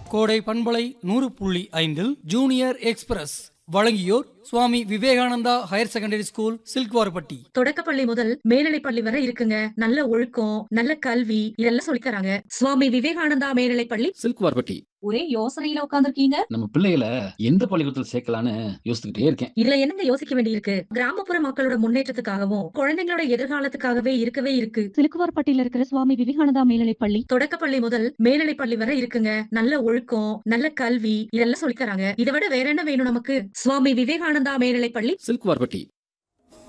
கோடை பண்பலை நூறு புள்ளி ஐந்தில் ஜூனியர் எக்ஸ்பிரஸ் வழங்கியோர் Swami Vivekananda higher secondary school Silkwarpatti தொடக்கப்பள்ளி முதல் மேல்நிலைப் பள்ளி வரை இருக்குங்க நல்ல ஒழுக்கம் நல்ல கல்வி இதெல்லாம் சொல்லித் தராங்க சுவாமி விவேகானந்தா மேல்நிலைப் பள்ளி சில்க் வார்பட்டி ஒரே யோசனையில உட்கார்ந்திருக்கீங்க நம்ம பிள்ளைகளை எந்த பள்ளிக்கூடத்தில் சேர்க்கலான்னு யோசிச்சுக்கிட்டே இருக்கேன் இதுல என்னங்க யோசிக்க வேண்டியிருக்கு கிராமப்புற மக்களோட முன்னேற்றத்துக்காகவும் குழந்தைங்களோட எதிர்காலத்துக்காகவே இருக்கவே இருக்கு சிலுக்குவார்பட்டியில இருக்கிற சுவாமி விவேகானந்தா மேல்நிலைப் பள்ளி தொடக்கப்பள்ளி முதல் மேல்நிலைப் பள்ளி வரை இருக்குங்க நல்ல ஒழுக்கம் நல்ல கல்வி இதெல்லாம் சொல்லித் தராங்க இதை விட வேற என்ன வேணும் நமக்கு சுவாமி விவேகானந்தா மேல்நிலைப் பள்ளி சில்க் வார்பட்டி